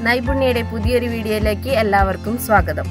നൈപുണ്യയുടെ പുതിയൊരു വീഡിയോയിലേക്ക് എല്ലാവർക്കും സ്വാഗതം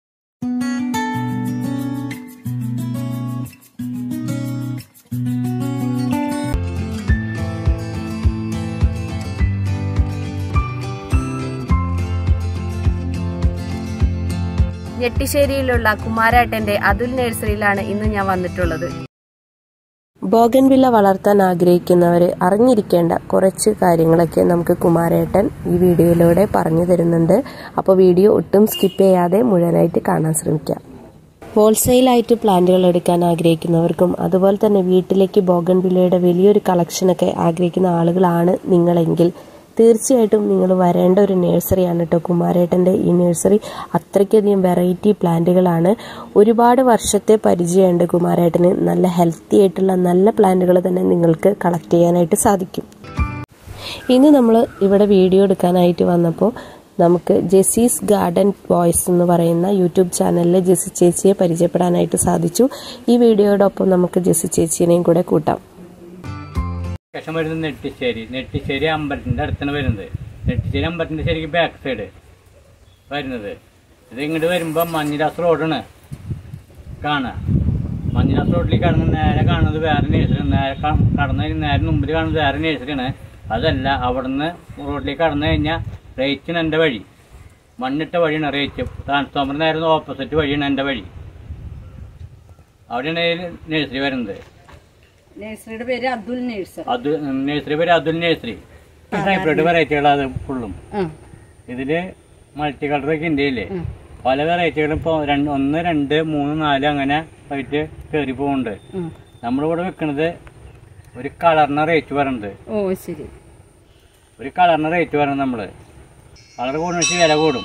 ഞെട്ടിശ്ശേരിയിലുള്ള കുമാരേട്ടന്റെ അതുൽ നഴ്സറിയിലാണ് ഇന്ന് ഞാൻ വന്നിട്ടുള്ളത് ബോഗൻവില്ല വളർത്താൻ ആഗ്രഹിക്കുന്നവർ അറിഞ്ഞിരിക്കേണ്ട കുറച്ച് കാര്യങ്ങളൊക്കെ നമുക്ക് കുമാരേട്ടൻ ഈ വീഡിയോയിലൂടെ പറഞ്ഞു തരുന്നുണ്ട് അപ്പോൾ വീഡിയോ ഒട്ടും സ്കിപ്പ് ചെയ്യാതെ മുഴുവനായിട്ട് കാണാൻ ശ്രമിക്കാം ഹോൾസെയിലായിട്ട് പ്ലാന്റുകൾ എടുക്കാൻ ആഗ്രഹിക്കുന്നവർക്കും അതുപോലെ തന്നെ വീട്ടിലേക്ക് ബോഗൻവില്ലയുടെ വലിയൊരു കളക്ഷനൊക്കെ ആഗ്രഹിക്കുന്ന ആളുകളാണ് നിങ്ങളെങ്കിൽ തീർച്ചയായിട്ടും നിങ്ങൾ വരേണ്ട ഒരു നഴ്സറിയാണ് കേട്ടോ കുമാരേട്ടൻ്റെ ഈ നഴ്സറി അത്രയ്ക്കധികം വെറൈറ്റി പ്ലാന്റുകളാണ് ഒരുപാട് വർഷത്തെ പരിചയമുണ്ട് കുമാരേട്ടന് നല്ല ഹെൽത്തി ആയിട്ടുള്ള നല്ല പ്ലാന്റുകൾ തന്നെ നിങ്ങൾക്ക് കളക്ട് ചെയ്യാനായിട്ട് സാധിക്കും ഇന്ന് നമ്മൾ ഇവിടെ വീഡിയോ എടുക്കാനായിട്ട് വന്നപ്പോൾ നമുക്ക് ജെസീസ് ഗാർഡൻ വോയിസ് എന്ന് പറയുന്ന യൂട്യൂബ് ചാനലിൽ ജെസി ചേച്ചിയെ പരിചയപ്പെടാനായിട്ട് സാധിച്ചു ഈ വീഡിയോയോടൊപ്പം നമുക്ക് ജെസി ചേച്ചിയെയും കൂടെ കൂട്ടാം ശേഷം വരുന്നത് നെട്ടിശ്ശേരി നെട്ടിശ്ശേരി അമ്പലത്തിന്റെ അടുത്താണ് വരുന്നത് നെട്ടിശ്ശേരി അമ്പലത്തിന്റെ ശരിക്കും ബാക്ക് സൈഡ് വരുന്നത് ഇത് ഇങ്ങോട്ട് വരുമ്പോൾ മഞ്ഞിരാസ് റോഡാണ് കാണുക മഞ്ഞിരാസ് റോഡിലേക്ക് കടന്ന് നേരെ കാണുന്നത് വേറെ നേഴ്സറി നേരെ ക- കടന്ന് കഴിഞ്ഞ് നേരെ മുമ്പിൽ കാണുന്നത് വേറെ നേഴ്സറിയാണ് അതല്ല അവിടുന്ന് റോഡിലേക്ക് കടന്നു കഴിഞ്ഞാൽ റേറ്റിന് എൻ്റെ വഴി മണ്ണിട്ട വഴിയാണ് റേറ്റ് ട്രാൻസ്ഫോമർ നേരെ ഓപ്പോസിറ്റ് വഴിയാണ് എൻ്റെ വഴി അവിടെയാണ് നേഴ്സറി വരുന്നത് നഴ്സറിയുടെ പേര് അതുൽ നഴ്സറി അത് നഴ്സറി പേര് അതുൽ നഴ്സറി ഹൈബ്രിഡ് വെറൈറ്റികളാണ് ഫുള്ളും ആ ഇതില് മൾട്ടി കളറൊക്കെ ഇന്ത്യയില്ലേ പല വെറൈറ്റികളും ഇപ്പോൾ രണ്ട് ഒന്ന് രണ്ട് മൂന്ന് നാല് അങ്ങനെ ആയിട്ട് കയറി പോകുന്നുണ്ട് ആ. നമ്മളിവിടെ വെക്കണത് ഒരു കളറിന് റേറ്റ് പറയണത് ഓ ശരി ഒരു കളറിന് റേറ്റ് പറയണത് നമ്മള് കളർ കൂടുന്ന വെച്ച് വില കൂടും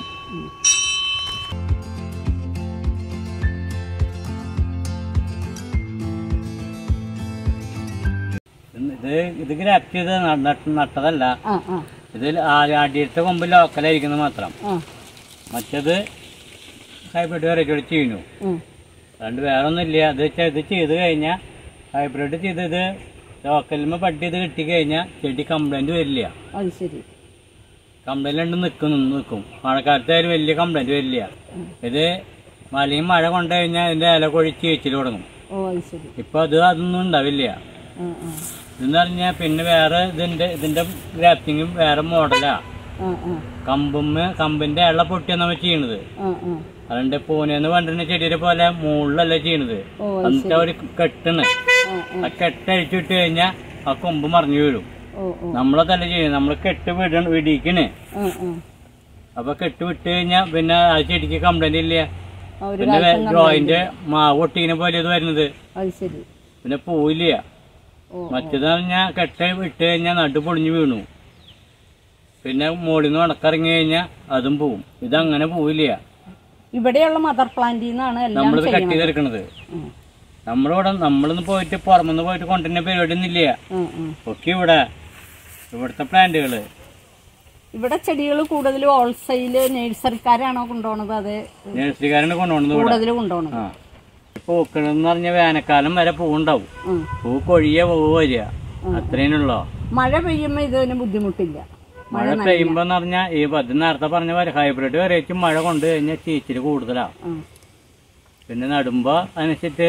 ഇത് ഇത് ഗ്രാഫ്റ്റ് ചെയ്ത് ന- നട്ട് നട്ടതല്ല ആ ആ ഇതിൽ ആദ്യത്തെ കൊമ്പ് ലോക്കലായിരിക്കുന്നത് മാത്രം ആ മറ്റത് ഹൈബ്രിഡ് വെറൈറ്റി ചെയ്യുന്നു ഉം. അതുകൊണ്ട് വേറെ ഒന്നുമില്ല ഇത് ചെ- ഇത് ചെയ്ത് കഴിഞ്ഞാൽ ഹൈബ്രിഡ് ചെയ്തത് ലോക്കലിന് പട്ടി ചെയ്ത് കിട്ടി കഴിഞ്ഞാൽ ചെടി കംപ്ലൈന്റ് വരില്ല അത് ശരി കംപ്ലൈന്റ് രണ്ട് നിൽക്കും നിൽക്കും മഴക്കാലത്തായാലും വലിയ കംപ്ലൈന്റ് വരില്ല ഇത് മലയും മഴ കൊണ്ടു കഴിഞ്ഞാൽ ഇതിന്റെ ഇല കൊഴിച്ച് ചേച്ചിൽ തുടങ്ങും ഓ അത് ശരി ഇപ്പൊ അത് അതൊന്നും ഉണ്ടാവില്ല ആ ആ ഇതെന്ന് പറഞ്ഞാൽ പിന്നെ വേറെ ഇതിന്റെ ഇതിന്റെ ഗ്രാഫ്റ്റിങ്ങും വേറെ മോഡലാ ആ ആ കമ്പുമ്മ കമ്പിന്റെ ഇള പൊട്ടിയാണ് നമ്മൾ ചെയ്യണത് ആ ആ അതുകൊണ്ട് പൂനെന്ന് പണ്ടുന്ന ചെടിയെ പോലെ മുകളിലല്ല ചെയ്യണത് ഓ എന്നിട്ട് അവര് കെട്ടണ് ആ ആ ആ കെട്ടഴിച്ചു വിട്ട് കഴിഞ്ഞാൽ ആ കൊമ്പ് മറിഞ്ഞു വീഴും ഓ ഓ നമ്മളതല്ല ചെയ്യുന്നത് നമ്മൾ കെട്ട് വിട വിടിക്കണ് ആ ആ അപ്പൊ കെട്ട് വിട്ട് കഴിഞ്ഞാൽ പിന്നെ ആ ചെടിക്ക് കംപ്ലൈന്റ് ഇല്ല ആ, ഒരു പിന്നെ ഡ്രോയിന്റെ മാവ് ഒട്ടിനെ പോലെ ഇത് വരുന്നത് അത് ശരി പിന്നെ പൂവില്ല ഓ മറ്റേത് പറഞ്ഞാൽ കെട്ട് വിട്ട് കഴിഞ്ഞാൽ നടു പൊളിഞ്ഞു വീണു പിന്നെ മുകളിൽ നിന്ന് ഉണക്കിറങ്ങി കഴിഞ്ഞാൽ അതും പോവും ഇതങ്ങനെ പോവില്ല ഇവിടെയുള്ള മദർ പ്ലാന്റിൽ നിന്നാണ് എല്ലാം നമ്മളിത് കട്ട് ചെയ്യണത് ചെയ്തെടുക്കണത് ഉം. നമ്മളിവിടെ നമ്മളിന്ന് പോയിട്ട് പുറമെന്ന് പോയിട്ട് കൊണ്ടുവരുന്ന പരിപാടി ഒന്നുമില്ല ആ ആ ഒക്കെ ഇവിടെ ഇവിടുത്തെ പ്ലാന്റുകള് ഇവിടെ ചെടികൾ കൂടുതൽ ഹോൾസെയിൽ നഴ്സറിക്കാരാണോ കൊണ്ടുപോണത് അത് നഴ്സറിക്കാരാണ് കൊണ്ടുപോകുന്നത് ഇവിടെ കൂടുതൽ കൊണ്ടുപോണത് ആ പൂക്കളെന്ന് പറഞ്ഞ വേനൽക്കാലം വരെ പൂവുണ്ടാവും ഉം. പൂ കൊഴിയ പൂവ് വരിക അത്രേനുള്ളോ മഴ പെയ്യുമ്പോൾ ഇതിന് ബുദ്ധിമുട്ടില്ല മഴ പെയ്യുമ്പോ എന്ന് പറഞ്ഞാൽ ഈ പത് നേരത്തെ പറഞ്ഞ പോലെ ഹൈബ്രിഡ് വെറൈറ്റി മഴ കൊണ്ടു കഴിഞ്ഞാൽ ചീച്ചിൽ കൂടുതലാ ആ പിന്നെ നടുമ്പോ അനുസരിച്ച്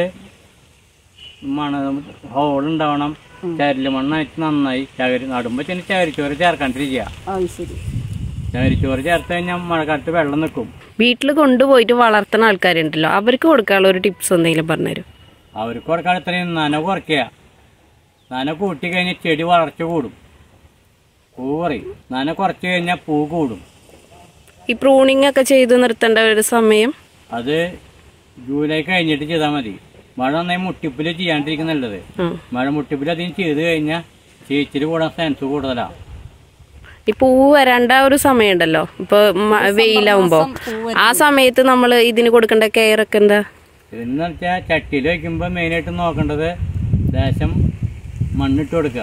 മണ ഹോൾ ഉണ്ടാവണം ചരല് മണ്ണായിട്ട് നന്നായി ചകരി നടുമ്പോ ചെന്ന് ചകരിച്ചോറ് ചേർക്കാണ്ടിരിക്കുക അത് ശരി ചകരിച്ചോറ് ചേർത്ത് കഴിഞ്ഞാൽ മഴക്കാലത്ത് വെള്ളം നിൽക്കും വീട്ടിൽ കൊണ്ടുപോയിട്ട് വളർത്തുന്ന ആൾക്കാരുണ്ടല്ലോ അവർക്ക് കൊടുക്കാനുള്ള ഒരു ടിപ്സ് എന്തെങ്കിലും പറഞ്ഞുതരും അവർക്ക് കൊടുക്കാൻ ഇത്രയും നന കുറയ്ക്കുക നന കൂട്ടി കഴിഞ്ഞാൽ ചെടി വളർച്ച കൂടും പൂ കുറയും നന കുറച്ച് കഴിഞ്ഞാൽ പൂ കൂടും ഈ പ്രൂണിംഗ് ഒക്കെ ചെയ്ത് നിർത്തേണ്ട ഒരു സമയം അത് ജൂലൈ കഴിഞ്ഞിട്ട് ചെയ്താൽ മതി മഴ നന്നായി മുട്ടിപ്പിൽ ചെയ്യാണ്ടിരിക്കുന്ന നല്ലത് ഉം. മഴ മുട്ടിപ്പിൽ അധികം ചെയ്ത് കഴിഞ്ഞാൽ ചേച്ചിൽ കൂടാൻ ചാൻസ് കൂടുതലാ ഈ പൂവ് വരേണ്ട ഒരു സമയമുണ്ടല്ലോ ഇപ്പൊ മ- വെയിലാവുമ്പോ ആ സമയത്ത് നമ്മൾ ഇതിന് കൊടുക്കേണ്ട കെയർ ഒക്കെ എന്താ ഇതെന്ന് വെച്ചാൽ ചട്ടിയിൽ വയ്ക്കുമ്പോൾ മെയിനായിട്ട് നോക്കേണ്ടത് ലേശം മണ്ണിട്ട് കൊടുക്കുക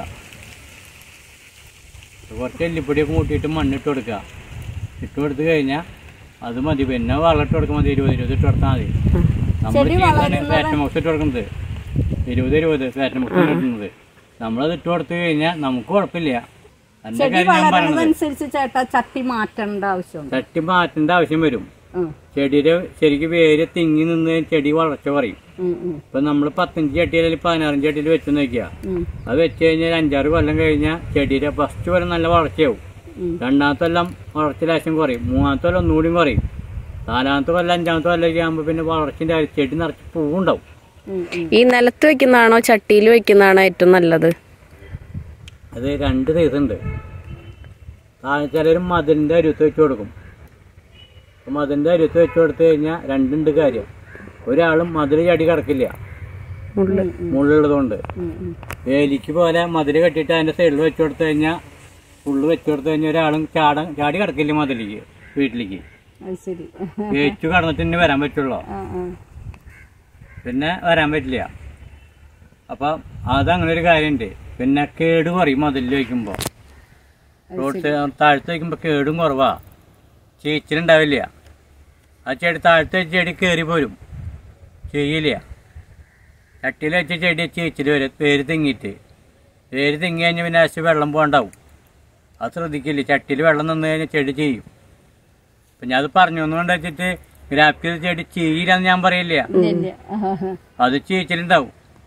കുറച്ച് എല്ലിപ്പൊടിയൊക്കെ കൂട്ടിയിട്ട് മണ്ണിട്ട് കൊടുക്കുക ഇട്ട് കൊടുത്തു കഴിഞ്ഞാൽ അത് മതി പിന്നെ വളം ഇട്ട് കൊടുക്കാൻ മതി ഇരുപത് ഇരുപത് ഇട്ട് കൊടുത്താൽ മതി നമ്മൾ ചെയ്താണ് ഫാഷൻ ബോക്സ് ഇട്ട് കൊടുക്കുന്നത് ഇരുപത് ഇരുപത് ഫാഷൻ ബോക്സ് ഇടുന്നത് നമ്മളത് ഇട്ട് കൊടുത്തു കഴിഞ്ഞാൽ നമുക്ക് കുഴപ്പമില്ല അതിന്റെ ചെടി കാര്യം ഞാൻ പറഞ്ഞത് വളരണതനുസരിച്ച് ചേട്ടാ ചട്ടി മാറ്റേണ്ട ആവശ്യമുണ്ട് ചട്ടി മാറ്റേണ്ട ആവശ്യം വരും ഉം, ചെടിയുടെ ശരിക്കും വേര് തിങ്ങി നിന്ന് ചെടി വളർച്ച പറയും ഉം, ഉം, ഇപ്പൊ നമ്മൾ പത്തഞ്ച് ചട്ടിയിൽ അല്ലെങ്കിൽ പതിനാറഞ്ച് ചട്ടിയിൽ വെച്ച് നോക്കിയാ ഉം, അത് വെച്ച് കഴിഞ്ഞാൽ അഞ്ചാറ് കൊല്ലം കഴിഞ്ഞാൽ ചെടിയുടെ ഫസ്റ്റ് വരെ നല്ല വളർച്ചയാവും ഉം. രണ്ടാമത്തെ കൊല്ലം വളർച്ച ലേശം കുറയും മൂന്നാമത്തെ കൊല്ലം ഒന്നുകൂടിയും കുറയും നാലാമത്തെ കൊല്ലം അഞ്ചാമത്തെ കൊല്ലം ആകുമ്പോൾ പിന്നെ വളർച്ചയുടെ ചെടി നിറച്ച് പൂവുണ്ടാവും ഉം, ഉം. ഈ നിലത്ത് വെക്കുന്നതാണോ ചട്ടിയിൽ വെക്കുന്നതാണോ ഏറ്റവും നല്ലത് അത് രണ്ട് സൈസ് ഉണ്ട് ചിലർ മതിലിൻ്റെ അരുത്ത് വെച്ച് കൊടുക്കും അപ്പൊ മതിലിൻ്റെ അരുത്ത് വെച്ച് കൊടുത്തു കഴിഞ്ഞാൽ രണ്ടുണ്ട് കാര്യം ഒരാളും മതിൽ ചടി കിടക്കില്ല മുള്ളുള്ളതുകൊണ്ട് ഉം, ഉം. വേലിക്ക് പോലെ മതിൽ കെട്ടിയിട്ട് അതിൻ്റെ സൈഡിൽ വെച്ച് കൊടുത്തു കഴിഞ്ഞാൽ ഫുള്ള് വെച്ച് കൊടുത്തു കഴിഞ്ഞാൽ ഒരാളും ചാട ചാടി കിടക്കില്ല മതിലേക്ക് വീട്ടിലേക്ക് അത് ശരി വേച്ചു കടന്നിട്ട് തന്നെ വരാൻ പറ്റുള്ളൂ ആ, ആ. പിന്നെ വരാൻ പറ്റില്ല അപ്പം അതങ്ങനെ ഒരു കാര്യമുണ്ട് പിന്നെ കേട് കുറയും മതിലിൽ വയ്ക്കുമ്പോൾ റോഡ് സൈഡ് താഴത്ത് വയ്ക്കുമ്പോൾ കേടും കുറവാ ചീച്ചിലുണ്ടാവില്ല ആ ചെടി താഴത്തെ ചെടി കയറി പോരും ചെയ്യില്ല ചട്ടിയിൽ വെച്ച ചെടി ചീച്ചിൽ വരും പേര് തിങ്ങിയിട്ട് പേര് തിങ്ങി കഴിഞ്ഞാൽ പിന്നെ ആശ് വെള്ളം പോകണ്ടാവും അത് ശ്രദ്ധിക്കില്ല ചട്ടിയിൽ വെള്ളം നിന്ന് കഴിഞ്ഞാൽ ചെടി ചെയ്യും അപ്പം ഞാൻ അത് പറഞ്ഞു എന്നുകൊണ്ട് വെച്ചിട്ട് ഗ്രാഫ്റ്റ് ചെയ്ത ചെടി ചെയ്യില്ലെന്ന് ഞാൻ പറയില്ല ഇല്ല, ഇല്ല. ആ, ആ, ആ. അത് ചീച്ചിലുണ്ടാവും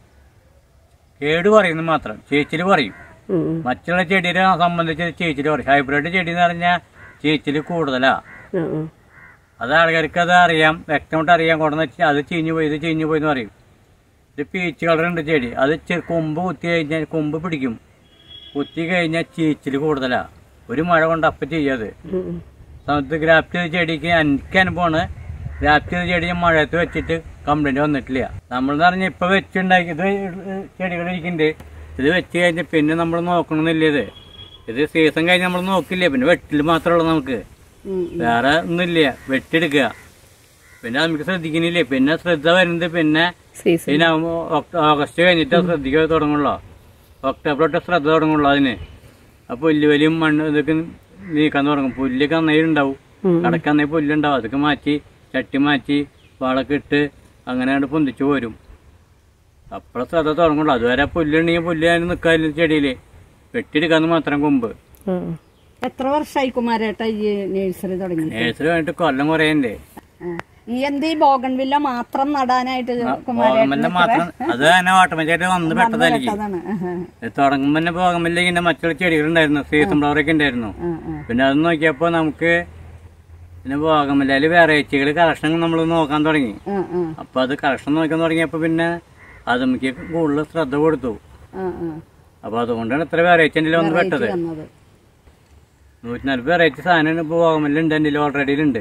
കേട് പറയുന്നു മാത്രം ചീച്ചിൽ പറയും ഉം, ഉം. മറ്റുള്ള ചെടിയെ സംബന്ധിച്ച് ചീച്ചിൽ പറയും ഹൈബ്രിഡ് ചെടി എന്ന് പറഞ്ഞാൽ ചീച്ചിൽ കൂടുതലാ ഉം, ഉം. അത് ആൾക്കാർക്ക് അത് അറിയാം വ്യക്തമായിട്ട് അറിയാം കൊണ്ടുവന്ന് വെച്ചാൽ അത് ചീഞ്ഞു പോയി ഇത് ചീഞ്ഞു പോയി എന്ന് പറയും ഇത് പീച്ച് കളറുണ്ട് ചെടി അത് ചെ- കൊമ്പ് കുത്തി കഴിഞ്ഞാൽ കൊമ്പ് പിടിക്കും കുത്തി കഴിഞ്ഞാൽ ചീച്ചിൽ കൂടുതലാ ഒരു മഴ കൊണ്ട് അപ്പം ചെയ്യാത് ഉം, ഉം. സമയത്ത് ഗ്രാഫ്റ്റ് ചെയ്ത ചെടിക്ക് എനിക്ക് അനുഭവമാണ് ഗ്രാഫ്റ്റ് ചെയ്ത ചെടി ഞാൻ മഴയത്ത് വെച്ചിട്ട് കംപ്ലൈന്റ് വന്നിട്ടില്ല നമ്മളെന്ന് പറഞ്ഞാൽ ഇപ്പൊ വെച്ചുണ്ടാക്കി ഇത് ചെടികൾ ഇരിക്കുന്നുണ്ട് ഇത് വെച്ച് കഴിഞ്ഞാൽ പിന്നെ നമ്മൾ നോക്കണമെന്നില്ല ഇത് ഇത് സീസൺ കഴിഞ്ഞ് നമ്മൾ നോക്കില്ല പിന്നെ വെട്ടിൽ മാത്രമേ ഉള്ളൂ നമുക്ക് ഉം, വേറെ ഒന്നുമില്ല വെട്ടിയെടുക്കുക പിന്നെ നമുക്ക് ശ്രദ്ധിക്കുന്നില്ലേ പിന്നെ ശ്രദ്ധ വരുന്നത് പിന്നെ സീസൺ പിന്നെ ഒക്ട- ഓഗസ്റ്റ് കഴിഞ്ഞിട്ട് ശ്രദ്ധിക്കാൻ തുടങ്ങുള്ളൂ ഒക്ടോബർ തൊട്ട് ശ്രദ്ധ തുടങ്ങുള്ളൂ അതിന് ആ പുല്ല് വലിയും മണ്ണ് ഇതൊക്കെ നീക്കാൻ തുടങ്ങും പുല്ലൊക്കെ നന്നായി ഉണ്ടാവും കടക്ക് നന്നായി പുല്ലുണ്ടാവും അതൊക്കെ മാറ്റി ചട്ടി മാറ്റി വളമൊക്കെ ഇട്ട് അങ്ങനെ അങ്ങോട്ട് പൊന്തിച്ച് പോരും അപ്പോഴെ ശ്രദ്ധ തുടങ്ങുള്ളൂ അതുവരെ പുല്ലുണ്ടെങ്കിൽ പുല്ല് അതിന് നിൽക്കാതില്ല ചെടിയിൽ വെട്ടിയെടുക്കാന്ന് മാത്രം കൊമ്പ് ഉം, ഉം. എത്ര വർഷമായി കുമാരേട്ട ഈ നഴ്സറി തുടങ്ങി നേഴ്സറി വേണ്ടിട്ട് കൊല്ലം കുറേയുണ്ട് ഈ എന്ത് ഈ ബോഗൺവില്ല മാത്രം നടാനായിട്ട് കുമാരേട്ടൻ പോകമല്ല മാത്രം അത് തന്നെ ഓട്ടോമാറ്റിക്കായിട്ട് വന്ന് പെട്ടതായിരിക്കും അതാണ് ഇത് തുടങ്ങുമ്പോൾ തന്നെ പോകമല്ല ഇങ്ങനെ മറ്റുള്ള ചെടികളുണ്ടായിരുന്നു സീസൺ ഫ്ലവറൊക്കെ ഉണ്ടായിരുന്നു പിന്നെ അത് നോക്കിയപ്പോൾ നമുക്ക് പിന്നെ പോകമല്ലയിൽ വെറൈറ്റികൾ കളക്ഷൻ നമ്മൾ നോക്കാൻ തുടങ്ങി അപ്പൊ അത് കളക്ഷൻ നോക്കാൻ തുടങ്ങിയപ്പോൾ പിന്നെ അത് നമുക്ക് കൂടുതൽ ശ്രദ്ധ കൊടുത്തു അപ്പൊ അതുകൊണ്ടാണ് ഇത്ര വെറൈറ്റി എൻ്റെ വന്ന് പെട്ടത് വന്നത് നൂറ്റി നാൽപ്പത് വെറൈറ്റി സാധനം ഇപ്പോൾ പോകമല്ലുണ്ട് എൻ്റെ ഓൾറെഡി ഉണ്ട്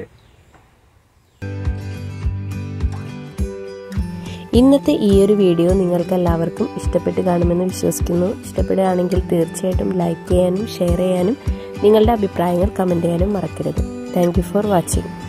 ഇന്നത്തെ ഈ ഒരു വീഡിയോ നിങ്ങൾക്ക് എല്ലാവർക്കും ഇഷ്ടപ്പെട്ട് കാണുമെന്ന് വിശ്വസിക്കുന്നു ഇഷ്ടപ്പെടുകയാണെങ്കിൽ തീർച്ചയായിട്ടും ലൈക്ക് ചെയ്യാനും ഷെയർ ചെയ്യാനും നിങ്ങളുടെ അഭിപ്രായങ്ങൾ കമൻറ്റ് ചെയ്യാനും മറക്കരുത് താങ്ക് ഫോർ വാച്ചിങ്